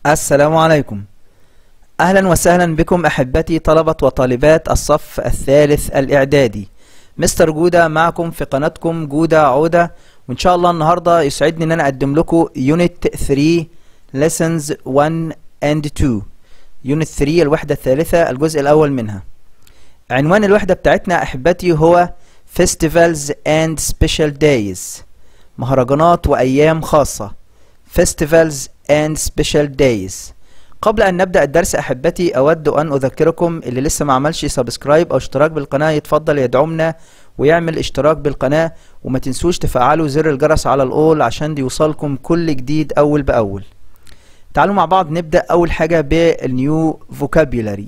السلام عليكم أهلا وسهلا بكم أحبتي طلبة وطالبات الصف الثالث الإعدادي مستر جودة معكم في قناتكم جودة عودة وإن شاء الله النهاردة يسعدني إن أنا أقدم لكم Unit 3 Lessons 1 and 2 Unit 3 الوحدة الثالثة الجزء الأول منها عنوان الوحدة بتاعتنا أحبتي هو Festivals and Special Days مهرجانات وأيام خاصة Festivals and Special Days قبل أن نبدأ الدرس أحبتي أود أن أذكركم اللي لسه ما عملش سبسكرايب أو اشتراك بالقناة يتفضل يدعمنا ويعمل اشتراك بالقناة وما تنسوش تفعلوا زر الجرس على الأول عشان يوصلكم كل جديد أول بأول تعالوا مع بعض نبدأ أول حاجة بالنيو vocabulary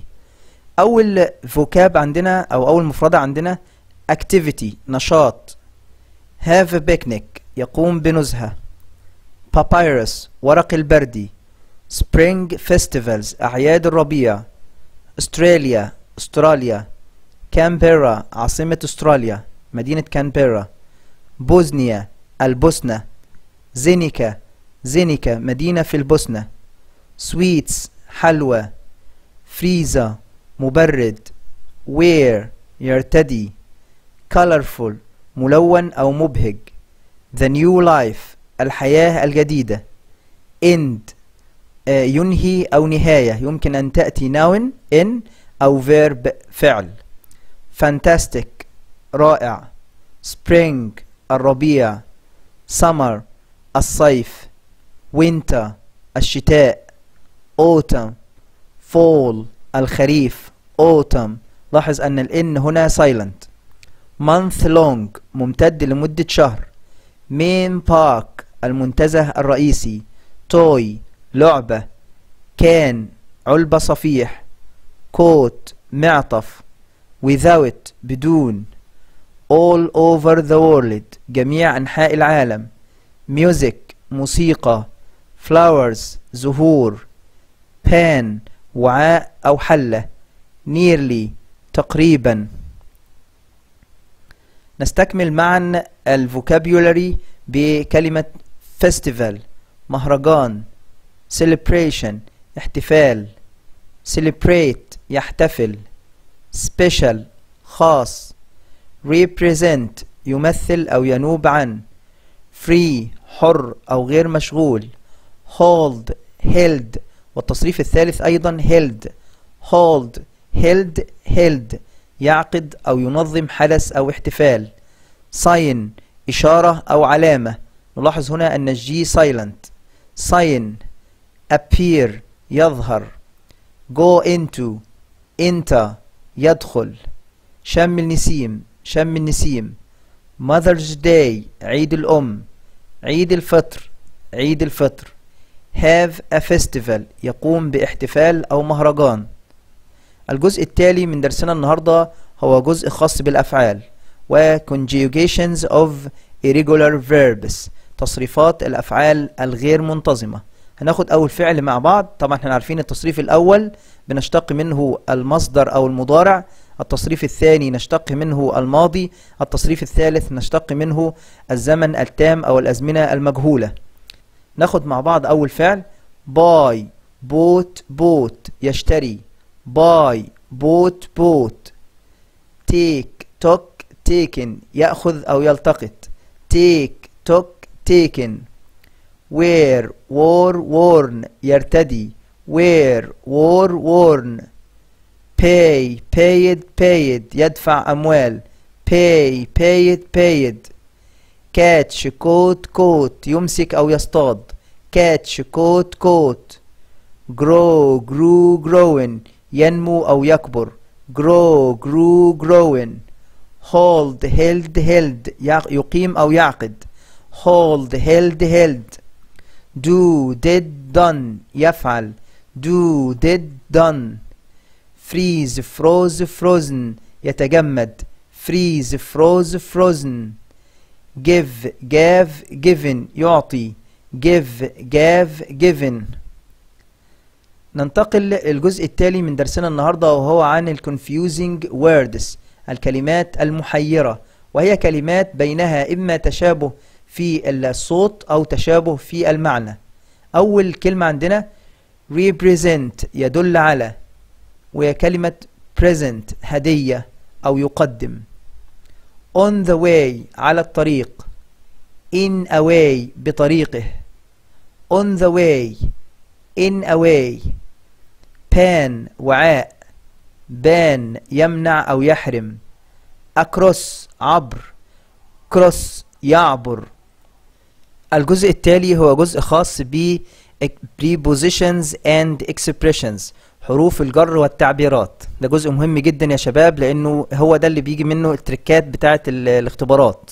أول فوكاب عندنا أو أول مفردة عندنا activity نشاط have a picnic يقوم بنزهة papyrus ورق البردي spring festivals أعياد الربيع استراليا استراليا كامبيرا عاصمة استراليا مدينة كامبيرا بوزنيا البوسنة زينيكا زينيكا مدينة في البوسنة سويتس حلوى فريزا مبرد وير يرتدي colorful ملون أو مبهج the new life الحياة الجديدة end آه، ينهي أو نهاية يمكن أن تأتي noun in أو verb فعل fantastic رائع spring الربيع summer الصيف winter الشتاء autumn fall الخريف autumn لاحظ أن الإن هنا silent month long ممتد لمدة شهر main park المنتزه الرئيسي toy لعبة كان علبة صفيح coat معطف without بدون all over the world جميع أنحاء العالم music موسيقى flowers زهور pan وعاء أو حلة nearly تقريبا نستكمل معا الفوكابيولاري بكلمة festival مهرجان celebration احتفال celebrate يحتفل special خاص represent يمثل أو ينوب عن free حر أو غير مشغول hold held والتصريف الثالث أيضا held hold held held يعقد أو ينظم حدث أو احتفال sign إشارة أو علامة نلاحظ هنا أن الجي silent sign appear يظهر go into enter يدخل شم النسيم شم النسيم Mother's Day عيد الأم عيد الفطر عيد الفطر have a festival يقوم باحتفال أو مهرجان الجزء التالي من درسنا النهاردة هو جزء خاص بالأفعال و conjugations of irregular verbs تصريفات الأفعال الغير منتظمة هناخد أول فعل مع بعض طبعا احنا عارفين التصريف الأول بنشتق منه المصدر أو المضارع التصريف الثاني نشتق منه الماضي التصريف الثالث نشتق منه الزمن التام أو الأزمنة المجهولة ناخد مع بعض أول فعل باي بوت بوت يشتري باي بوت بوت تيك توك تيكن يأخذ أو يلتقط تيك توك تيكن wear wore worn يرتدي wear wore worn pay paid paid يدفع أموال pay paid paid catch caught caught يمسك أو يصطاد catch caught caught grow grew growing ينمو أو يكبر grow grew growing hold held held يق- يقيم أو يعقد hold held held do did done يفعل do did done freeze froze frozen يتجمد freeze froze frozen give gave given يعطي give gave given ننتقل الجزء التالي من درسنا النهاردة وهو عن ال confusing words الكلمات المحيرة وهي كلمات بينها إما تشابه في الصوت أو تشابه في المعنى أول كلمة عندنا represent يدل على وهي كلمة present هدية أو يقدم on the way على الطريق in a way بطريقه on the way in a way pan وعاء ban يمنع أو يحرم across عبر cross يعبر الجزء التالي هو جزء خاص ب prepositions and expressions حروف الجر والتعبيرات ده جزء مهم جدا يا شباب لانه هو ده اللي بيجي منه التريكات بتاعه الاختبارات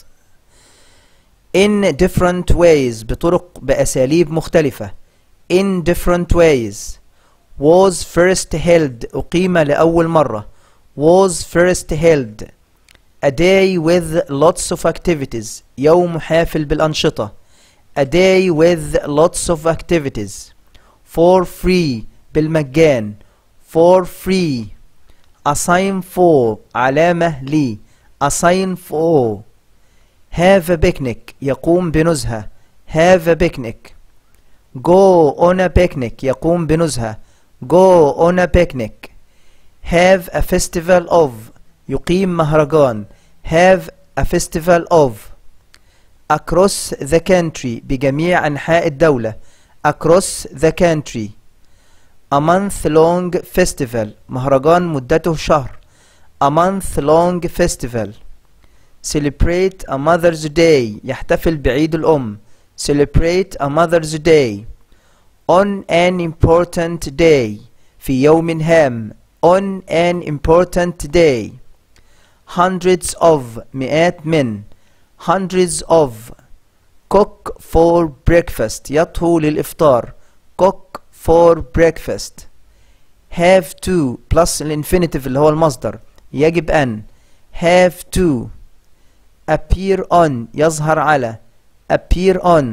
in different ways بطرق بأساليب مختلفة in different ways was first held أقيم لأول مرة was first held a day with lots of activities يوم حافل بالأنشطة a day with lots of activities for free بالمجان for free assign for علامة لي assign for have a picnic يقوم بنزهة have a picnic go on a picnic يقوم بنزهة go on a picnic have a festival of يقيم مهرجان have a festival of across the country بجميع أنحاء الدولة across the country a month long festival مهرجان مدته شهر a month long festival celebrate a mother's day يحتفل بعيد الأم celebrate a mother's day on an important day في يوم هام on an important day hundreds of مئات من hundreds of cook for breakfast يطهو للإفطار cook for breakfast have to plus الانفينيتيف اللي هو المصدر يجب أن have to appear on يظهر على appear on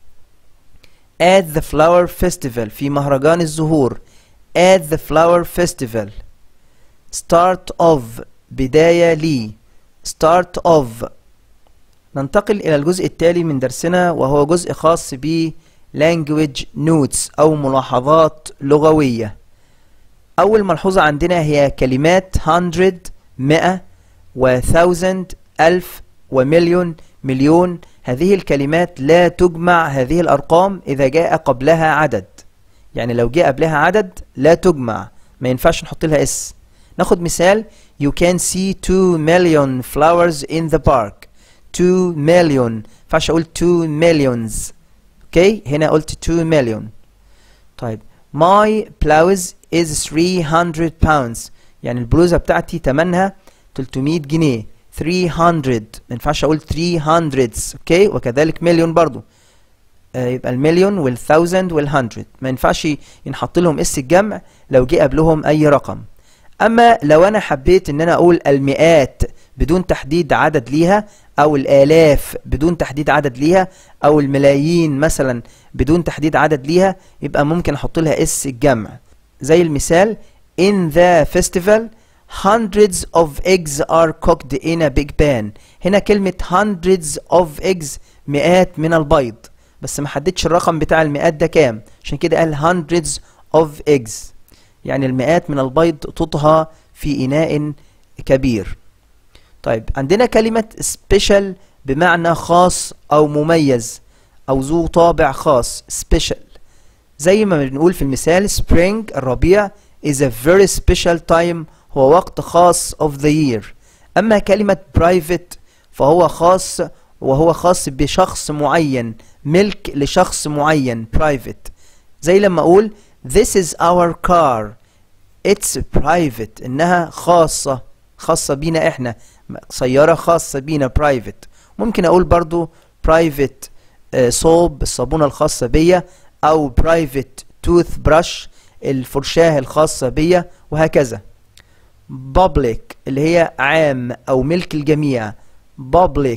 at the flower festival في مهرجان الزهور at the flower festival start of بداية لي start of ننتقل إلى الجزء التالي من درسنا وهو جزء خاص ب language notes أو ملاحظات لغوية أول ملحوظة عندنا هي كلمات hundred مئة و thousand ألف ومليون مليون هذه الكلمات لا تجمع هذه الأرقام إذا جاء قبلها عدد يعني لو جاء قبلها عدد لا تجمع ما ينفعش نحط لها اس ناخد مثال you can see 2 million flowers in the park 2 million ينفعش اقول 2 millions اوكي هنا قلت 2 million طيب my blouse is 300 pounds يعني البلوزة بتاعتي تمنها 300 جنيه 300 ما ينفعش اقول 300 اوكي وكذلك مليون برضو آه يبقى المليون والثاوزند والهندرد ما ينفعش ينحط لهم اس الجمع لو جه قبلهم اي رقم اما لو انا حبيت ان انا اقول المئات بدون تحديد عدد ليها او الالاف بدون تحديد عدد ليها او الملايين مثلا بدون تحديد عدد ليها يبقى ممكن احط لها اس الجمع زي المثال in the festival hundreds of eggs are cooked in a big pan هنا كلمة hundreds of eggs مئات من البيض بس ما حددش الرقم بتاع المئات ده كام عشان كده قال hundreds of eggs يعني المئات من البيض تطهى في إناء كبير طيب عندنا كلمة special بمعنى خاص أو مميز أو ذو طابع خاص special زي ما بنقول في المثال spring الربيع is a very special time هو وقت خاص of the year أما كلمة private فهو خاص وهو خاص بشخص معين ملك لشخص معين private زي لما أقول this is our car it's private إنها خاصة خاصة بينا إحنا سيارة خاصة بينا private ممكن أقول برضو private صوب الصابونة الخاصة بيا أو private toothbrush الفرشاة الخاصة بيا وهكذا public اللي هي عام أو ملك الجميع public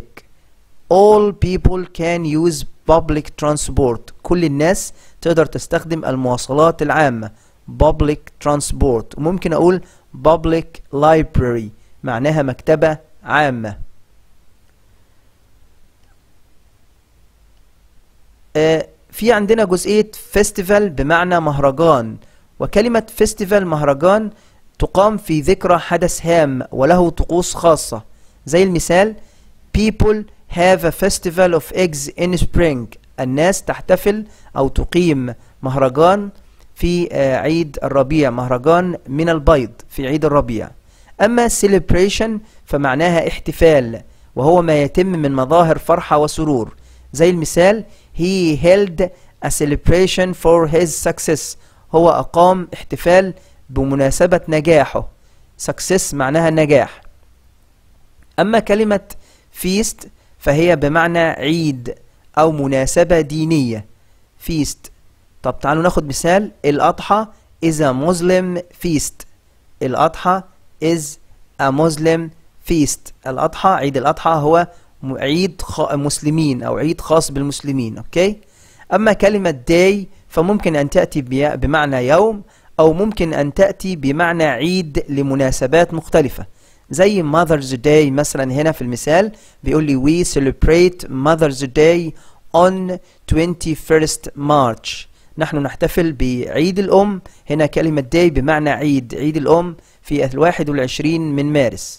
all people can use public transport كل الناس تقدر تستخدم المواصلات العامة public transport وممكن أقول public library معناها مكتبة عامة في عندنا جزئية فيستيفال بمعنى مهرجان وكلمة فيستيفال مهرجان تقام في ذكرى حدث هام وله طقوس خاصة زي المثال people have a festival of eggs in spring الناس تحتفل أو تقيم مهرجان في آه، عيد الربيع مهرجان من البيض في عيد الربيع أما celebration فمعناها احتفال وهو ما يتم من مظاهر فرحة وسرور زي المثال he held a celebration for his success هو أقام احتفال بمناسبة نجاحه success معناها نجاح أما كلمة feast فهي بمعنى عيد أو مناسبة دينية feast طب تعالوا ناخد مثال الأضحى is a Muslim feast الأضحى is a Muslim feast الأضحى عيد الأضحى هو م- عيد خ... مسلمين أو عيد خاص بالمسلمين أوكي أما كلمة day فممكن أن تأتي بي- بمعنى يوم أو ممكن أن تأتي بمعنى عيد لمناسبات مختلفة زي Mother's Day مثلا هنا في المثال بيقول لي we celebrate Mother's Day on 21st March نحن نحتفل بعيد الأم هنا كلمة day بمعنى عيد عيد الأم في الواحد والعشرين من مارس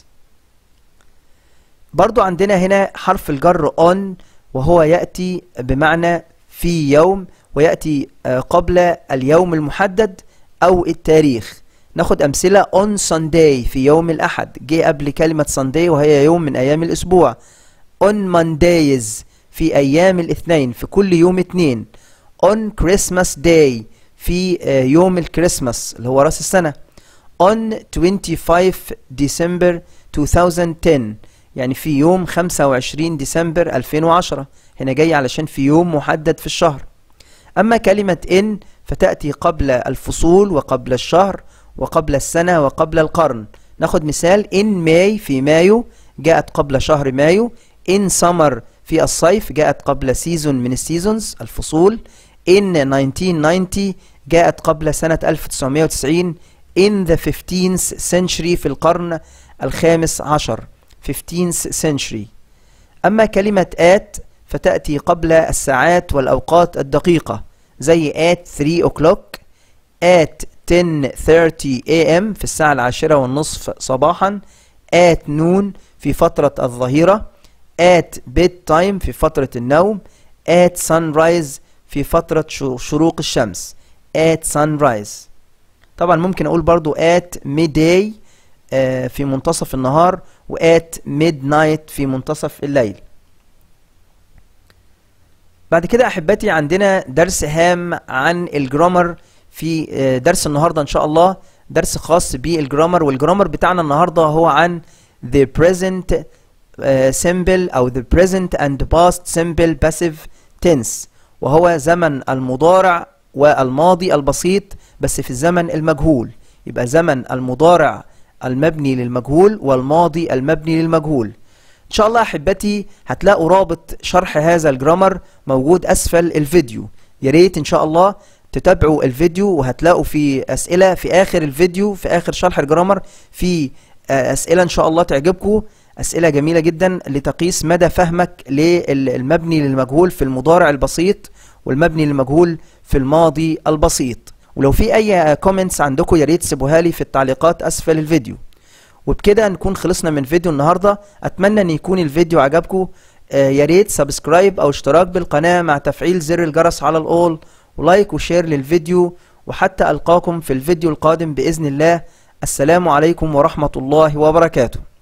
برضو عندنا هنا حرف الجر on وهو يأتي بمعنى في يوم ويأتي آه، قبل اليوم المحدد أو التاريخ ناخد أمثلة on Sunday في يوم الأحد جه قبل كلمة Sunday وهي يوم من أيام الأسبوع on Mondays في أيام الاثنين في كل يوم اثنين on Christmas Day في آه، يوم الكريسماس اللي هو رأس السنة on 25 December 2010 يعني في يوم 25 ديسمبر 2010 هنا جاي علشان في يوم محدد في الشهر أما كلمة إن فتأتي قبل الفصول وقبل الشهر وقبل السنة وقبل القرن ناخد مثال in May في مايو جاءت قبل شهر مايو in summer في الصيف جاءت قبل سيزون من السيزونز الفصول in 1990 جاءت قبل سنة 1990 in the 15th century في القرن الخامس عشر 15th century أما كلمة at فتأتي قبل الساعات والأوقات الدقيقة زي at 3 o'clock at 10:30 am في الساعة العاشرة والنصف صباحا at noon في فترة الظهيرة at bedtime في فترة النوم at sunrise في فترة شو- شروق الشمس at sunrise طبعا ممكن أقول برضو at midday آه، في منتصف النهار و at midnight في منتصف الليل بعد كده احبتي عندنا درس هام عن الجرامر في آه، درس النهارده ان شاء الله درس خاص بالجرامر والجرامر بتاعنا النهارده هو عن the present آه، simple او the present and past simple passive tense وهو زمن المضارع والماضي البسيط بس في الزمن المجهول يبقى زمن المضارع المبني للمجهول والماضي المبني للمجهول ان شاء الله احبتي هتلاقوا رابط شرح هذا الجرامر موجود اسفل الفيديو يا ريت ان شاء الله تتابعوا الفيديو وهتلاقوا في اسئله في اخر الفيديو في اخر شرح الجرامر في آه، اسئله ان شاء الله تعجبكم اسئله جميله جدا لتقيس مدى فهمك للمبني للمجهول في المضارع البسيط والمبني للمجهول في الماضي البسيط ولو في اي كومنتس عندكم يا ريت تسيبوها لي في التعليقات اسفل الفيديو وبكده نكون خلصنا من فيديو النهارده اتمنى ان يكون الفيديو عجبكم آه، يا ريت سبسكرايب او اشتراك بالقناه مع تفعيل زر الجرس على الاول ولايك وشير للفيديو وحتى القاكم في الفيديو القادم باذن الله السلام عليكم ورحمه الله وبركاته